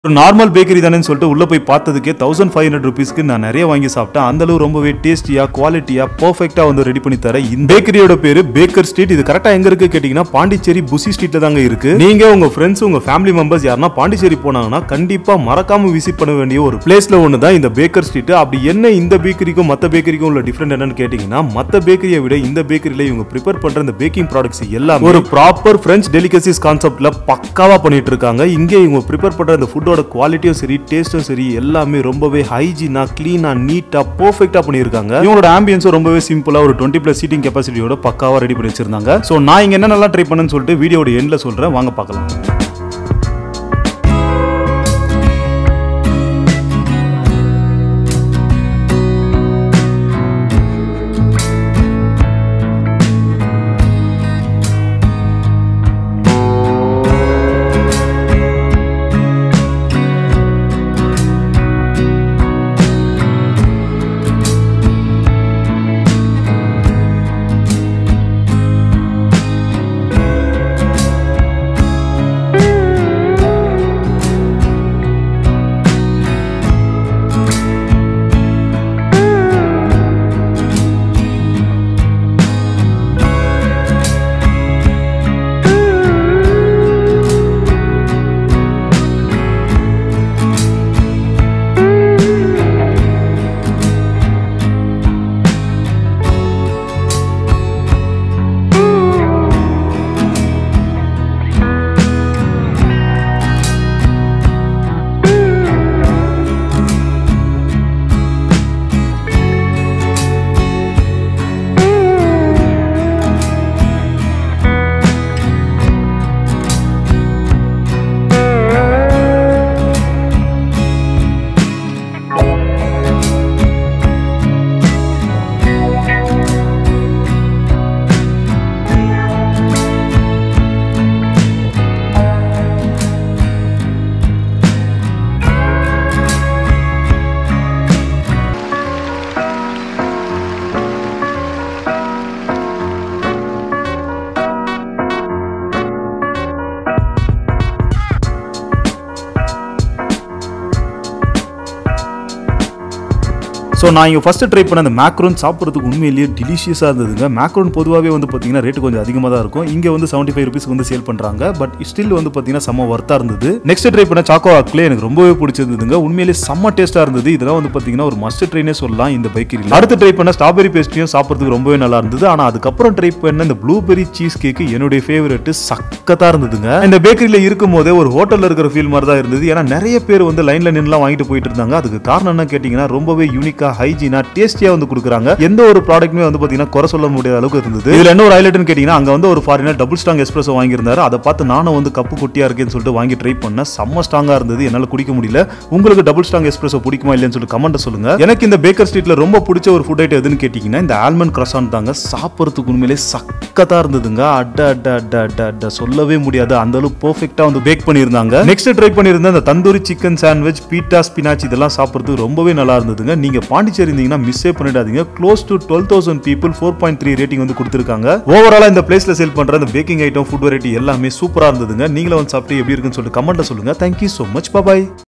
ஒரு normal bakery தானேன்னு சொல்லிட்டு உள்ள போய் பார்த்ததுக்கே தௌசண்ட் ஃபைவ் ஹண்ட்ரட் ருபீஸ்க்கு நான் நிறைய வாங்கி சாப்பிட்டேன் அந்த அளவு ரொம்பவே டேஸ்டியா குவாலிட்டியா பர்ஃபெக்டா வந்து ரெடி பண்ணி தர இந்த பேக்கரியோட பேரு பேக்கர் ஸ்ட்ரீட் இது கரெக்டா எங்க இருக்கு கேட்டீங்கன்னா பாண்டிச்சேரி புசி ஸ்ட்ரீட்ல தாங்க இருக்கு நீங்க உங்க ஃப்ரெண்ட்ஸ் உங்க ஃபேமிலி மெம்பர்ஸ் யாருன்னா பாண்டிச்சேரி போனாங்கன்னா கண்டிப்பா மறக்காம விசிட் பண்ண வேண்டிய ஒரு பிளேஸ்ல ஒன்று தான் இந்த பேக்கர் ஸ்ட்ரீட் அப்படி என்ன இந்த பேக்கரிக்கும் மத்த பேக்கரிக்கும் உள்ள டிஃபரெண்ட் என்னன்னு கேட்டீங்கன்னா மத்த பேக்கரியை விட இந்த பேக்கரியில இவங்க ப்ரிப்பேர் பண்ற இந்த பேக்கிங் ப்ராடக்ட்ஸ் எல்லாம் ஒரு ப்ராப்பர் பிரெஞ்ச் டெலிகசிஸ் கான்செப்ட்ல பக்காவா பண்ணிட்டு இருக்காங்க இங்கே இவங்க ப்ரிப்பேர் பண்ற இந்த ஃபுட்டோட குவாலிட்டியும் சரி டேஸ்டும் சரி எல்லாமே ரொம்பவே ஹைஜீனா கிளீனா நீட்டா பர்ஃபெக்டா பண்ணியிருக்காங்க இவங்களோட ஆம்பியன்ஸும் ரொம்பவே சிம்பிளா ஒரு டுவெண்ட்டி பிளஸ் சீட்டிங் கெப்பாசிட்டியோட பக்காவா ரெடி பண்ணி வச்சிருந்தாங்க ஸோ நான் இங்க என்ன நல்லா ட்ரை பண்ணேன்னு சொல்லிட்டு வீடியோட எண்ட்ல சொல்றேன் வாங்க பார்க்கலாம் ஸோ நான் இங்கே ஃபஸ்ட்டு ட்ரை பண்ண அந்த மேக்ரோன் சாப்பிட்றதுக்கு உண்மையிலேயே டிலிஷியஸாக இருந்ததுங்க மேக்ரோன் பொதுவாகவே வந்து பார்த்தீங்கன்னா ரேட்டு கொஞ்சம் அதிகமாக தான் இருக்கும் இங்கே வந்து செவன்ட்டி ஃபைவ் ருபீஸ் வந்து சேல் பண்ணுறாங்க பட் ஸ்டில் வந்து பார்த்தீங்கன்னா செம்ம ஒர்த்தாக இருந்தது நெக்ஸ்ட் ட்ரை பண்ண சாக்கோ ஆக்லே எனக்கு ரொம்பவே பிடிச்சிருந்ததுங்க உண்மையிலேயே செம்ம டேஸ்ட்டாக இருந்தது இதெல்லாம் வந்து பார்த்தீங்கன்னா ஒரு மஸ்ட் ட்ரைனே சொல்லலாம் இந்த பைக்கரியில் அடுத்து ட்ரை பண்ண ஸ்ட்ராபெரி பேஸ்ட்ரியும் சாப்பிட்றதுக்கு ரொம்பவே நல்லா இருந்தது ஆனால் அதுக்கப்புறம் ட்ரை பண்ண இந்த ப்ளூபெரி சீஸ் கேக்கு என்னுடைய ஃபேவரெட் சக்கத்தாக இருந்ததுங்க இந்த பேக்கரியில் இருக்கும் போதே ஒரு ஹோட்டலில் இருக்கிற ஃபீல் மாதிரி தான் இருந்தது ஏன்னா நிறைய பேர் வந்து லைனில் நின்றுலாம் வாங்கிட்டு போயிட்டு இருந்தாங்க அதுக்கு காரணம் என்ன கேட்டிங்கன்னா ரொம்பவே யூனிக்கா ஹைஜீனா டேஸ்டியா வந்து கொடுக்குறாங்க எந்த ஒரு ப்ராடக்ட்டுமே வந்து பாத்தீங்கன்னா குறை சொல்ல முடியாத அளவுக்கு இருந்தது இதுல என்ன ஒரு ஹைலைட்னு கேட்டீங்கன்னா அங்க வந்து ஒரு ஃபாரினர் டபுள் ஸ்ட்ராங் எஸ்பிரஸோ வாங்கியிருந்தாரு அதை பார்த்து நானும் வந்து கப்பு குட்டியா இருக்கேன்னு சொல்லிட்டு வாங்கி ட்ரை பண்ணேன் செம்ம ஸ்ட்ராங்கா இருந்தது என்னால குடிக்க முடியல உங்களுக்கு டபுள் ஸ்ட்ராங் எஸ்பிரஸோ பிடிக்குமா இல்லைன்னு சொல்லிட்டு கமெண்ட் சொல்லுங்க எனக்கு இந்த பேக்கர் ஸ்ட்ரீட்ல ரொம்ப பிடிச்ச ஒரு ஃபுட் ஐட்டம் எதுன்னு கேட்டீங்கன்னா இந்த ஆல்மண்ட் கிரசான் தாங்க சாப்பிட்றதுக்கு உண்மையிலே சக்கத்தா இருந்ததுங்க அட அட அட அட அட சொல்லவே முடியாது அந்த அளவு பெர்ஃபெக்ட்டா வந்து பேக் பண்ணியிருந்தாங்க நெக்ஸ்ட் ட்ரை பண்ணியிருந்த அந்த tandoori chicken sandwich pita spinach இதெல்லாம் சாப்பிட்றதுக்கு ரொம்பவே நல்லா இருந்ததுங்க நீங்க பாண்டிச்சேரி இருந்தீங்கன்னா மிஸ்ஸே பண்ணிடாதீங்க close to twelve thousand people four point three rating வந்து கொடுத்துருக்காங்க ஓவராலா இந்த பிளேஸ்ல சேல் பண்ற அந்த பேக்கிங் ஐட்டம் ஃபுட் வெரைட்டி எல்லாமே சூப்பரா இருந்ததுங்க நீங்களும் வந்து சாப்பிட்டு எப்படி இருக்குன்னு சொல்லிட்டு கமெண்ட்ல சொல்லுங்க தேங்க்யூ ஸோ மச் பாய்